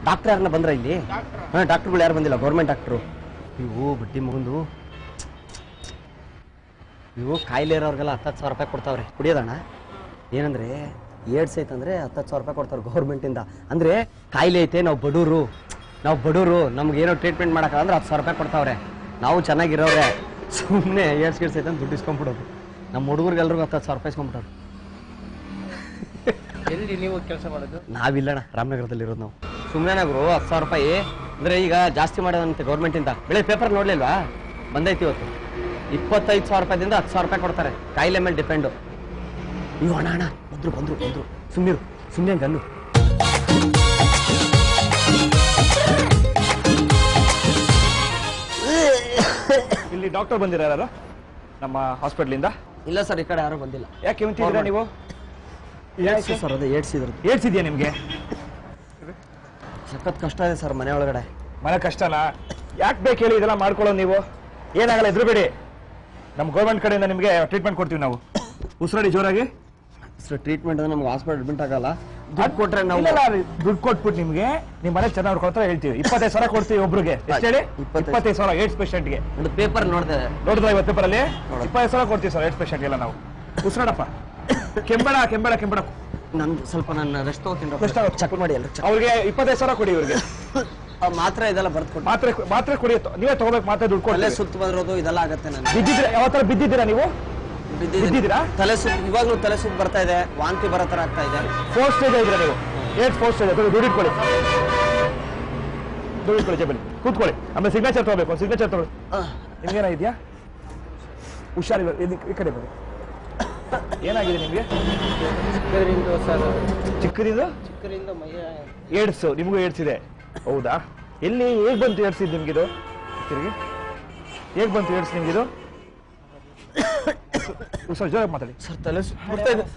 Doctor ಯಾರನ್ನ ಬಂದ್ರ ಇಲ್ಲಿ ಹಾಂ ಡಾಕ್ಟರ್ಗಳು ಯಾರು ಬಂದಿಲ್ಲ ಗೌರ್ಮೆಂಟ್ ಡಾಕ್ಟ್ರು ಇವು ಬಡ್ಡಿ ಮಗಂದು ಇವು ಕಾಯಿಲೆ ಇರೋರ್ಗೆಲ್ಲ ಹತ್ತತ್ತು ಸಾವಿರ ರೂಪಾಯಿ ಕೊಡ್ತಾವ್ರೆ ಕುಡಿಯೋದಣ್ಣ ಏನಂದ್ರೆ ಏಡ್ಸ್ ಐತಂದ್ರೆ ಹತ್ತತ್ತು ಸಾವಿರ ರೂಪಾಯಿ ಕೊಡ್ತಾರೆ ಗೌರ್ಮೆಂಟಿಂದ ಅಂದ್ರೆ ಕಾಯಿಲೆ ಐತೆ ನಾವು ಬಡವರು ನಾವು ಬಡವರು ನಮ್ಗೆ ಏನೋ ಟ್ರೀಟ್ಮೆಂಟ್ ಮಾಡಕ್ಕೆ ಅಂದ್ರೆ ಹತ್ತು ಸಾವಿರ ರೂಪಾಯಿ ಕೊಡ್ತಾವ್ರೆ ನಾವು ಚೆನ್ನಾಗಿರೋರೆ ಸುಮ್ಮನೆ ಏಡ್ಸ್ ಗಿಡ್ಸ್ ಐತೆ ಅಂತ ದುಡ್ಡು ಇಸ್ಕೊಂಡ್ಬಿಡೋದು ನಮ್ಮ ಹುಡುಗರಿಗೆಲ್ರಿಗೂ ಹತ್ತತ್ತು ಸಾವಿರ ರೂಪಾಯಿ ಇಸ್ಕೊಂಡ್ಬಿಟ್ಟವ್ರು ಎಲ್ಲಿ ನೀವು ಕೆಲಸ ಮಾಡೋದು ನಾವಿಲ್ಲಣ್ಣ ರಾಮನಗರದಲ್ಲಿ ಇರೋದು ನಾವು ಸುಮ್ಮನೆ ಗುರು ಹತ್ತು ಸಾವಿರ ರೂಪಾಯಿ ಅಂದ್ರೆ ಈಗ ಜಾಸ್ತಿ ಮಾಡೋದಂತೆ ಗೌರ್ಮೆಂಟಿಂದ ಬೆಳೆ ಪೇಪರ್ ನೋಡ್ಲಿಲ್ವಾ ಬಂದೈತಿ ಇವತ್ತು ಇಪ್ಪತ್ತೈದು ಸಾವಿರ ರೂಪಾಯಿದಿಂದ ಹತ್ತು ಸಾವಿರ ರೂಪಾಯಿ ಕೊಡ್ತಾರೆ ಕಾಯಿಲೆ ಮೇಲೆ ಡಿಪೆಂಡು ಇವು ಅಣ್ಣ ಅಣ್ಣ ಬಂದ್ರು ಬಂದ್ರು ಬಂದ್ರು ಸುಮ್ಮನಿರು ಸುಮ್ಮನೆ ಗಲ್ಲು ಇಲ್ಲಿ ಡಾಕ್ಟರ್ ಬಂದಿರ ಯಾರು ನಮ್ಮ ಹಾಸ್ಪಿಟ್ಲಿಂದ ಇಲ್ಲ ಸರ್ ಈ ಕಡೆ ಯಾರು ಬಂದಿಲ್ಲ ಯಾಕೆ ಇವಂತಿದ್ದೀರಾ ನೀವು ಏಡ್ಸ್ ಸರ್ ಅದೇ ಏಡ್ಸ್ ಇದ್ರದ್ದು ಏಡ್ಸ್ ಇದೆಯಾ ನಿಮಗೆ ಸಖತ್ ಕಷ್ಟ ಇದೆ ಸರ್ ಮನೆ ಒಳಗಡೆ ಮನೆ ಕಷ್ಟನಾ ಯಾಕೆ ಬೇಕು ಹೇಳಿ ಇದೆಲ್ಲ ಮಾಡ್ಕೊಳ್ಳೋದು ನೀವು ಏನಾಗಲ್ಲ ಹೆದರಬೇಡಿ ನಮ್ಮ ಗೌರ್ಮೆಂಟ್ ಕಡೆಯಿಂದ ನಿಮಗೆ ಟ್ರೀಟ್ಮೆಂಟ್ ಕೊಡ್ತೀವಿ ನಾವು ಉಸಿರಾಡಿ ಜೋರಾಗಿ ಸರ್ ಟ್ರೀಟ್ಮೆಂಟ್ ಅಂದ್ರೆ ನಮ್ಗೆ ಹಾಸ್ಪಿಟಲ್ ಅಡ್ಮಿಟ್ ಆಗಲ್ಲ ದುಡ್ಡು ಕೊಟ್ರೆ ನಾವು ಇಲ್ಲ, ಇಲ್ಲ, ದುಡ್ಡು ಕೊಟ್ಬಿಟ್ಟು ನಿಮ್ಗೆ ನಿಮ್ಮ ಮನೆ ಚೆನ್ನಾಗಿ ನೋಡ್ಕೊಳ್ತಾರೆ ಹೇಳ್ತೀವಿ ಇಪ್ಪತ್ತೈದು ಸಾವಿರ ಕೊಡ್ತೀವಿ ಒಬ್ರಿಗೆ ಎಷ್ಟು ಹೇಳಿ ಇಪ್ಪತ್ತೈದು. ಇಪ್ಪತ್ತೈದು ಸಾವಿರ ಏಡ್ಸ್ ಪೇಷಂಟ್ಗೆ ಒಂದು ಪೇಪರ್ ನೋಡಿದೆ ನೋಡಿದ್ರ ಇವತ್ತು ಪೇಪರಲ್ಲಿ ನೋಡಿದೆ. ಇಪ್ಪತ್ತೈದು ಸಾವಿರ ಕೊಡ್ತೀವಿ ಸರ್ ಏಡ್ಸ್ ಪೇಷಂಟ್ ಎಲ್ಲ ನಾವು ಉಸಿರಾಡಪ್ಪ ಕೆಂಬೇಡ ಕೆಂಬೇಡ ಕೆಂಬೇಡ ನಂದು ಸ್ವಲ್ಪ ನಾನು ರೆಸ್ಟ್ ತಗೋತೀನಿ Rest ತಗೋ. ಚೆಕ್ ಮಾಡಿ ಎಲ್ಲ ಚೆಕ್ ಅವ್ರಿಗೆ ಇಪ್ಪತ್ತೈದು ಸಾವಿರ ಕೊಡಿ ಇವ್ರಿಗೆ ಮಾತ್ರ ಇದೆಲ್ಲ ಬರ್ದು ಕೊಟ್ಟು ಮಾತ್ರೆ ಮಾತ್ರೆ ಕೊಡಿ ನೀವೇ ತಗೋಬೇಕು ಮಾತ್ರೆ ದುಡ್ಡು ತಲೆ ಕೊಡಿ ಸುತ್ತು ಬಂದಿರೋದು ಇದೆಲ್ಲ ಆಗತ್ತೆ ನನಗೆ ಬಿದ್ದಿದ್ರೆ ಯಾವ ತರ ಬಿದ್ದಿದ್ದೀರಾ ನೀವು ಬಿದ್ದಿದ್ದೀನಿ. ಬಿದ್ದಿದ್ದೀರಾ? ತಲೆ ಸುತ್ತು ಇವಾಗ್ಲೂ ತಲೆ ಸುತ್ತು ಬರ್ತಾ ಇದೆ ವಾಂತಿ ಬರೋ ತರ ಆಗ್ತಾ ಇದೆ ಫೋರ್ ಸ್ಟೇಜ್ ಇದ್ದೀರಾ ನೀವು ಏಟ್ ಫೋರ್ ಸ್ಟೇಜ್ ದುಡ್ಡು ಇಟ್ಕೊಳ್ಳಿ ದುಡ್ಡು ಇಟ್ಕೊಳ್ಳಿ ಜೇಬಲ್ಲಿ ಕೂತ್ಕೊಳ್ಳಿ ಆಮೇಲೆ ಸಿಗ್ನೇಚರ್ ತಗೋಬೇಕು ಸಿಗ್ನೇಚರ್ ತಗೊಳ್ಳಿ ನಿಮ್ಗೇನ ಇದೆಯಾ ಹುಷಾರಿಲ್ಲ ಇಲ್ಲಿ ಈ ಕಡೆ ಬನ್ನಿ ಏನಾಗಿದೆ ನಿಮಗೆ ಚಿಕ್ಕದ್ರಿಂದ ಸರ್ ಚಿಕ್ಕದಿಂದ ಚಿಕ್ಕದ್ರಿಂದ ಮೈಯ ಏಡ್ಸ್ ನಿಮಗೂ ಏಡ್ಸ್ ಇದೆ ಹೌದಾ ಎಲ್ಲಿ ಹೇಗ್ ಬಂತು ಏಡ್ಸ್ ಇದು ನಿಮ್ಗಿದು ತಿರುಗಿ ಹೇಗ್ ಬಂತು ಏಡ್ಸ್ ನಿಮ್ಗಿದು ಸರ್ ಜೋರಾಗಿ ಮಾತಾಡಿ ಸರ್ ತಲೆ ಸುತ್ತು ಬರ್ತಾ ಇದೆ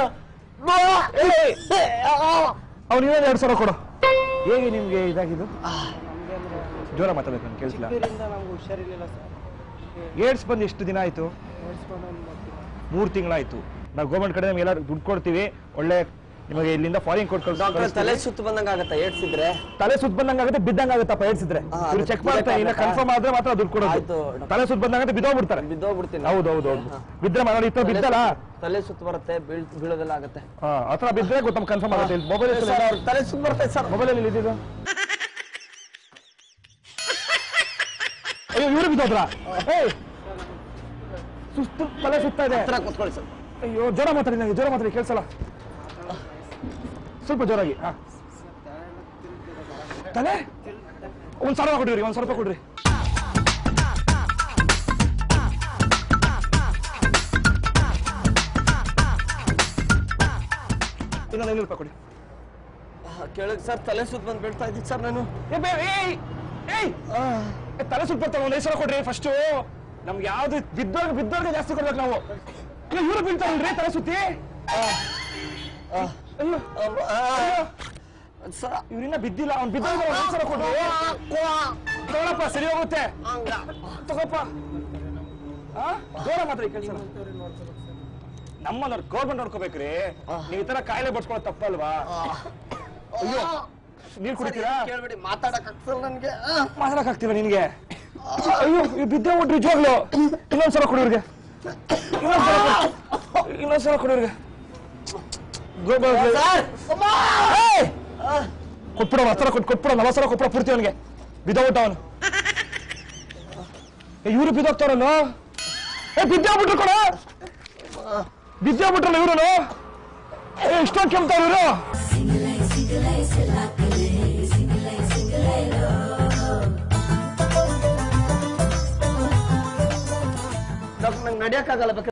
ಅವ್ನು ಇನ್ನೊಂದು ಎರಡು ಸಾವಿರ ಕೊಡು ಹೇಗೆ ನಿಮ್ಗೆ ಇದಾಗಿದ್ದು ಜೋರ ಮಾತಾಡ್ಬೇಕು ನಾನು ಕೇಳಿಸಿಲ್ಲ ಚಿಕ್ಕದ್ರಿಂದ ನಮ್ಗೆ ಹುಷಾರಿರ್ಲಿಲ್ಲ ಸರ್ ಏಡ್ಸ್ ಬಂದು ಎಷ್ಟು ದಿನ ಆಯ್ತು ಓಡಿಸ್ಕೊಂಡು ಒಂದು ಮೂರು ತಿಂಗಳಾಯ್ತು ನಾವು ಗೌರ್ಮೆಂಟ್ ಕಡೆ ನಮ್ಗೆ ಎಲ್ಲ ದುಡ್ಡು ಕೊಡ್ತೀವಿ ಒಳ್ಳೆ ನಿಮಗೆ ಇಲ್ಲಿಂದ ಫಾರಿನ್ ಕೊಟ್ಟು ಡಾಕ್ಟರ್ ತಲೆ ಸುತ್ತು ಬಂದಂಗ ಆಗತ್ತೆ ಏಡ್ಸಿದ್ರೆ ತಲೆ ಸುತ್ತ ಬಂದಂಗ ಆಗುತ್ತೆ ಬಿದ್ದಂಗ ಆಗುತ್ತಪ್ಪ ಏಡ್ಸಿದ್ರೆ ಹಾ, ಇವ್ರು ಅದು ಚೆಕ್ ಮಾಡ್ತಾರೆ ಇಲ್ಲ ಬೇಕಾ? ಕನ್ಫರ್ಮ್ ಆದ್ರೆ ಮಾತ್ರ ದುಡ್ಡು ಕೊಡೋದು ಆಯ್ತು, ಡಾಕ್ಟರ್. ತಲೆ ಸುತ್ತ ಬಂದಂಗ ಬಿದ್ದೋಗ್ಬಿಡ್ತಾರೆ ಬಿದ್ದೋಗ್ಬಿಡ್ತೀನಿ ಹೌದು ಹೌದು ಹೌದು ಬಿದ್ರೆ ಮಾಡಿ ಈ ತರ ಬಿದ್ದಲ್ಲ ತಲೆ ಸುತ್ತು ಬರುತ್ತೆ ಬೀಳ್ ಬೀಳೋದೆಲ್ಲ ಆಗತ್ತೆ ಹಾ ಆ ಥರ ಬಿದ್ರೆ ಗೊತ್ತ ಕನ್ಫರ್ಮ್ ಆಗುತ್ತೆ ಮೊಬೈಲ್ ಸರ್ ಅವ್ರ ತಲೆ ಸುತ್ತು ಬರ್ತೈತೆ ಸರ್ ಮೊಬೈಲ್ ಅಲ್ಲಿ ಇದ್ದಿದ್ದು ಅಯ್ಯೋ ಇವರು ಬಿದ್ದೋದ್ರ ಏಯ್ ಸುಸ್ತು ತಲೆ ಸುತ್ತಾ ಇದೆ ಹತ್ರ ಕೂತ್ಕೊಳ್ಳಿ ಸರ್ ಅಯ್ಯೋ ಜೋರ ಮಾತಾಡಿ ನನಗೆ ಜೋರ ಮಾತಾಡಿ ಕೇಳಿಸಲ್ಲ ಸ್ವಲ್ಪ ಜೋರಾಗಿ ಹಾ ತಲೆ ಒಂದ್ ಸಾವಿರ ಕೊಡ್ರಿ ಒಂದ್ ಸಾವಿರ ರೂಪಾಯಿ ಕೊಡ್ರಿ ಇನ್ನೊಂದು ಐನೂರು ರೂಪಾಯಿ ಕೊಡಿ ಕೇಳಕ್ ಸರ್ ತಲೆ ಸುತ್ತು ಬಂದು ಬೀಳ್ತಾ ಇದ್ದೀನಿ ಸರ್ ನಾನು ಏ ಬೇ- ಏಯ್ ಏಯ್ ಏ, ತಲೆ ಸುತ್ತ ಬರ್ತಾವ ಒಂದು ಐದು ಸಾವಿರ ಕೊಡ್ರಿ ಫಸ್ಟು ನಮ್ಗೆ ಯಾವ್ದು ಬಿದ್ದೋರ್ಗೆ ಬಿದ್ದೋರ್ಗೆ ಜಾಸ್ತಿ ಕೊಡ್ಬೇಕು ನಾವು ಇಲ್ಲ ಇವರು ಬೀಳ್ತಾರಲ್ರಿ ತಲೆ ಸುತ್ತಿ ಅಯ್ಯೋ ಅಯ್ಯೋ. ಸರ್ ಇವ್ರಿನ್ನ ಬಿದ್ದಿಲ್ಲ ಅವ್ನು ಬಿದ್ದೋರ್ಗೆ ಒಂದು ಐದು ಸಾವಿರ ಕೊಡ್ರಿ ತಗೊಳಪ್ಪ ಸರಿ ಹೋಗುತ್ತೆ ತಗೋಪ್ಪ ಆ? ಜೋರ ಮಾತ್ರ ಕೆಲಸ ನಮ್ಮನ್ನ ಗೌರ್ಮೆಂಟ್ ನೋಡ್ಕೋಬೇಕ್ರಿ ನೀವು ಈ ತರ ಕಾಯಿಲೆ ಬಡ್ಸ್ಕೊಳ್ಳೋ ತಪ್ಪಲ್ವಾ ಅಯ್ಯೋ ನೀರ್ ಕುಡಿತೀರಾ ಕೇಳ್ಬೇಡಿ ಮಾತಾಡಕ್ ಆಗ್ತಲ್ಲ ನನ್ಗೆ ಮಾತಾಡಕ್ ಆಗ್ತಿಲ್ಲ ನಿನ್ಗೆ ಅಯ್ಯೋ ಇವ್ ಬಿದ್ದೆ ಬಿಟ್ರಿ ನಿಜವಾಗ್ಲು ಇನ್ನೊಂದ್ಸಲ ಕೊಡಿ ಇವ್ರಿಗೆ ಇನ್ನೊಂದ್ಸಲ ಕೊಡಿ. ಇನ್ನೊಂದ್ಸಲ ಕೊಡಿ ಇವ್ರಿಗೆ ಕೊಟ್ಬಿಡೋ ಹತ್ರ ಕೊಟ್ಟು ಕೊಟ್ಬಿಡೋ ನಲವತ್ತು ಕೊಟ್ಬಿಡೋ ಪೂರ್ತಿ ಅವನಿಗೆ ಬಿದ್ದೋಗ್ಬಿಟ್ಟ ಅವನು ಇವ್ರು ಬಿದ್ದೋಗ್ತಾರಲ್ಲ ಏ ಬಿದ್ದೋಗ್ಬಿಟ್ರು ಕೊಡ ಬಿದ್ದೋಗ್ಬಿಟ್ರಲ್ಲ ಇವ್ರು ಏ ಇಷ್ಟೊಂದು ಕೆಮ್ತಾರ ಇವರು ಡಾಕ್ಟರ್ ನಂಗೆ ನಡೆಯಕ್ಕಾಗಲ್ಲ ಬೇಕಾದ್ರೆ